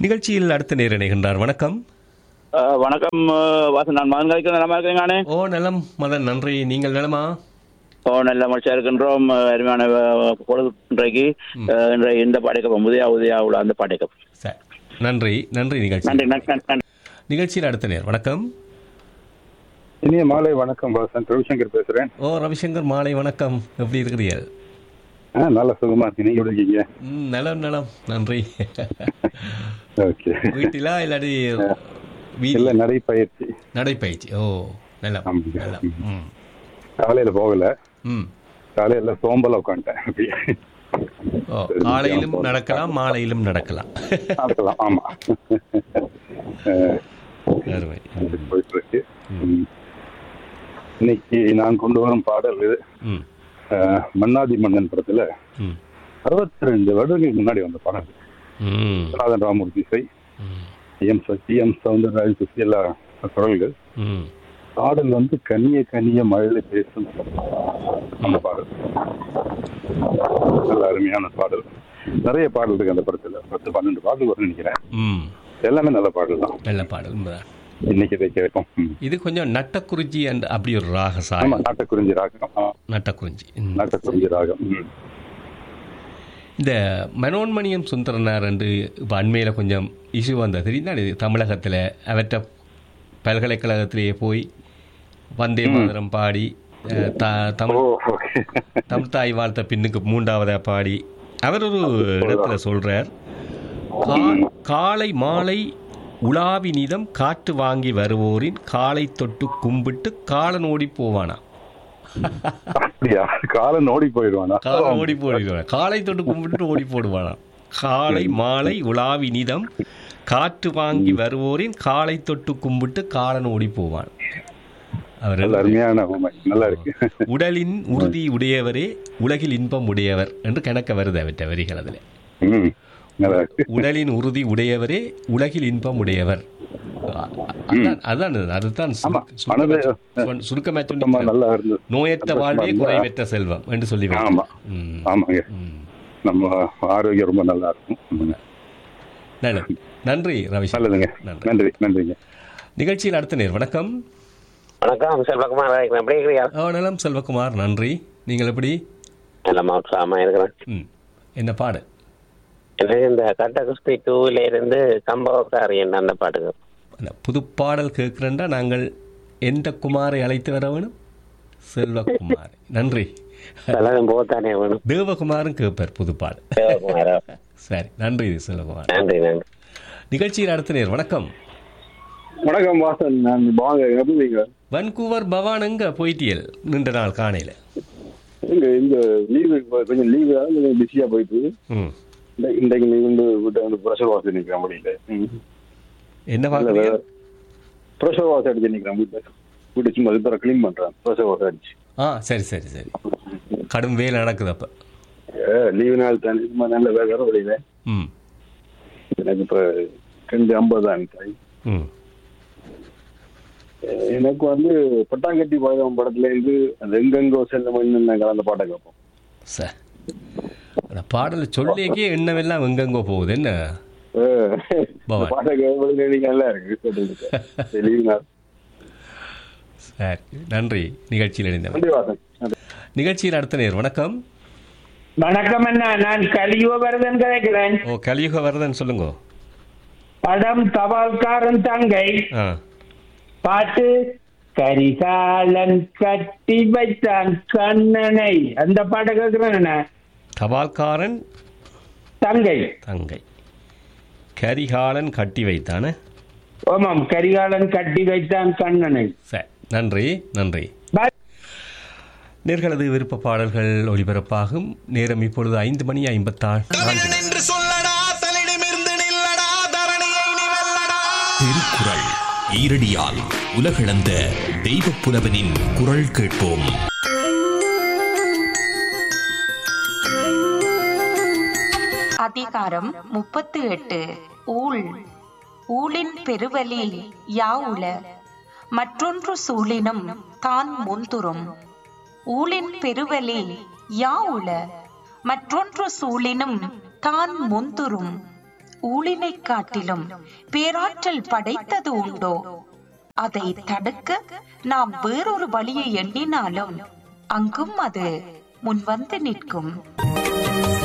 நிகழ்ச்சியில் அடுத்த நேர் இணைகின்றார் வணக்கம் அஹ், வணக்கம் அஹ், வாசன் நான் மகன் கழிக்க நல்லா இருக்கீங்கண்ணே ஓ நலம் மதன் நன்றி நீங்கள் நலமா ஓ நல்ல மகிழ்ச்சியா இருக்கின்றோம் அஹ், அருமையான அஹ், பொழுது இன்றைக்கு அஹ், இன்றைய இந்த பாடைக்கப் உதயா உதயா உள்ள அந்த பாடைக்கப் சரி நன்றி நன்றி நிகழ்ச்சி நன்றி நன்றி நன்றி, நன்றி நிகழ்ச்சியில் அடுத்த நேர் வணக்கம் இனிய மாலை வணக்கம் வாசன் ரவிசங்கர் பேசுறேன் ஓ ரவிசங்கர் மாலை வணக்கம் எப்படி இருக்கிறீர்கள் ஆ நல்ல சுகமா இருக்கு நீங்க எப்படி இருக்கீங்க ம், நலம் நலம் நன்றி ஓகே வீட்டிலா இல்லாட்டி வீ- இல்ல நடைப்பயிற்சி நடைப்பயிற்சி ஓ நலம் ஆமாங்க. நலம் ம் காலையில போகல ம் காலையில சோம்பல உட்காந்துட்டேன் அப்படியே ஓ காலையிலும் நடக்கலாம் மாலையிலும் நடக்கலாம் நடக்கலாம் ஆமா அஹ், அருமை அப்படி போயிட்டு இருக்கு ம். இன்னைக்கு நான் கொண்டு வரும் பாடல் இது ம் அஹ், மன்னாதி மன்னன் படத்துல ம் அறுபத்தி ரெண்டு வருடங்களுக்கு முன்னாடி வந்த படம் ம் ராதன் ராமூர்த்தி இசை ம் எம் சக்தி எம் சவுந்தரராஜ் சுசிலா குரல்கள் ம் பாடல் வந்து கனிய கனிய மழையில பேசும் அந்த பாடல் நல்ல அருமையான பாடல் நிறைய பாடல் இருக்கு அந்த படத்துல பத்து பன்னெண்டு பாடல் வரும்னு நினைக்கிறேன் ம் எல்லாமே நல்ல பாடல் தான் நல்ல பாடல் உண்மைதான் இன்னைக்கு இதை கேட்கும் ம். இது கொஞ்சம் நட்டக்குறிஞ்சி and அப்படி ஒரு ராக ஆமா சாயம் நாட்டக்குறிஞ்சி ராகம் ஆ, நட்டக்குறிஞ்சி ம். நாட்டக்குறிஞ்சி ராகம் ம். இந்த மனோன்மணியம் சுந்தரனார் என்று இப்போ அண்மையில் கொஞ்சம் இஷ்யூ வந்தது தெரியுதா இது தமிழகத்தில் அவற்றை பல்கலைக்கழகத்திலேயே போய் வந்தே மாதரம் பாடி அஹ், த ஓ தமிழ் ஓகே தம் தாய் வாழ்த்த பின்னுக்கு மூன்றாவதா பாடி அவர் ஒரு இடத்துல சொல்றார் கா- காலை மாலை உலாவி நிதம் காற்று வாங்கி வருவோரின் காலை தொட்டு கும்பிட்டு காலன் ஓடி போவானா அப்படியா காலம் ஓடி போயிடுவானா காலன் ஓடி போடுவானா காலை தொட்டு கும்பிட்டு ஓடி போடுவானா காலை மாலை உலாவி நிதம் காற்று வாங்கி வருவோரின் காலை தொட்டு கும்பிட்டு காலன் ஓடி போவான் அவர் நல்ல அருமையான உண்மை நல்லா இருக்கு உடலின் உறுதி உடையவரே உலகில் இன்பம் உடையவர் என்று கணக்க வருது அவற்ற வரிகள் அதில் ம் நல்லா இருக்கு உடலின் உறுதி உடையவரே உலகில் இன்பம் உடையவர் அதான் அதான் அதுதான் ஆமா. சுருக்க- மனது சுருக்கமா- சுருக்கமா சுத்தமா சொல்லி நல்லா இருந்தது நோயற்ற வாழ்வே ரொம்ப- குறைவற்ற செல்வம் என்று சொல்லி ஆமா ம், ஆமாங்க ம். நம்ம ஆரோக்கியம் ரொம்ப நல்லா இருக்கும் ம். நல்லது நன்றி ரவிசங்கர் நல்லதுங்க நன்றி நன்றி நன்றிங்க நிகழ்ச்சியில் அடுத்த நேர் வணக்கம் வணக்கம் செல்வகுமார் இருக்கிறேன் எப்படி இருக்கிறியா ஆ, நலம் செல்வகுமார் நன்றி நீங்கள் எப்படி நல்ல உற்சாகமா இருக்கிறேன் ம் என்ன பாடு எனக்கு இந்த கட்ட குஸ்தி டூல இருந்து சம்பவக்காரியன் அந்த பாட்டுக்கு அந்த புது பாடல் கேட்கிறேன்டா நாங்கள் எந்த குமாரை அழைத்து வர வேணும் செல்வகுமார் நன்றி எல்லாரும் போத்தானே வேணும் தேவகுமாரும் கேட்பார் புது பாடல் சிவகுமாரா சரி நன்றி செல்வகுமார் நன்றி நன்றி நிகழ்ச்சியில் அடுத்த நேர் வணக்கம் வணக்கம் வாசன் நான் வாங்க எப்படி இருக்கீங்க? வன்கூவர் பவான் எங்க போயிட்டியல் நின்ற நாள் காணையில இங்க இந்த லீவு கொஞ்சம் லீவு கொஞ்சம் பிஸியா போயிட்டு ம் இந்த- இன்றைக்கு லீவ் வந்து விட்டு வந்து ப்ரெஷர் வாஷ் நிற்கிறேன் முடியல என்ன பார்க்குறீங்க ப்ரெஷர் வாஷ் அடிச்சு நிற்கிறேன் வீட்டு வீட்டு சும்மா இப்போ க்ளீன் பண்றேன் ப்ரெஷர் வாஷ் அடிச்சு ஆ சரி சரி சரி கடும் வேலை நடக்குது அப்ப லீவு நாள் தானே சும்மா நல்ல வேலை வெளியில ம் எனக்கு இப்போ ரெண்டு ஐம்பது தான் டைம் ம் எனக்கு வந்து பட்டாங்கட்டி பாதம் படத்துல இருந்து அந்த எங்கெங்கோ செல்லும் கலந்த பாட்டை கேட்போம் சார் அந்த பாடலை சொல்லியே எண்ணமெல்லாம் எங்கெங்கோ போகுது என்ன அஹ் பவான். பாட்டை கேட்பது நீங்க நல்லா இருக்கு கேட்டுக்கிட்டு. லீவு நாள் சரி நன்றி நிகழ்ச்சியில் இணைந்தவர் நன்றி வாசன் நன்றி. நிகழ்ச்சியில் அடுத்த நேர் வணக்கம் வணக்கம் அண்ணா நான் கலியுகவரதன் கிடைக்கிறேன் ஓ கலியுக வரதன் சொல்லுங்க படம் தபால்காரன் தங்கை ஆ பாட்டு கரிகாலன் கட்டி வைத்தான் கண்ணனை அந்த பாட்டை கேட்கிறேன் அண்ணா தபால்காரன் தங்கை தங்கை கரிகாலன் கட்டி வைத்தானே ஆமாம் கரிகாலன் கட்டி வைத்தான் கண்ணனை சரி நன்றி நன்றி பாய். நேர்களது விருப்ப பாடல்கள் ஒளிபரப்பாகும் நேரம் இப்பொழுது ஐந்து மணி ஐம்பத்தாறு நான்கு நிமிடம். என்று சொல்லடா தலிடமிருந்து நில்லடா தரணியை நீ வெல்லடா திருக்குறள் ஈரடியால் உலகளந்த தெய்வப் புலவனின் குரல் கேட்போம் அதிகாரம் முப்பத்து எட்டு ஊழ் ஊழின் பெருவலி யாவுல மற்றொன்று சூழினும் தான் முந்துரும் ஊழின் பெருவலி யாவுல மற்றொன்று சூழினும் தான் முந்துரும் ஊழினை காட்டிலும் பேராற்றல் படைத்தது உண்டோ அதை தடுக்க நாம் வேறொரு வழியை எண்ணினாலும் அங்கும் அது முன்வந்து நிற்கும்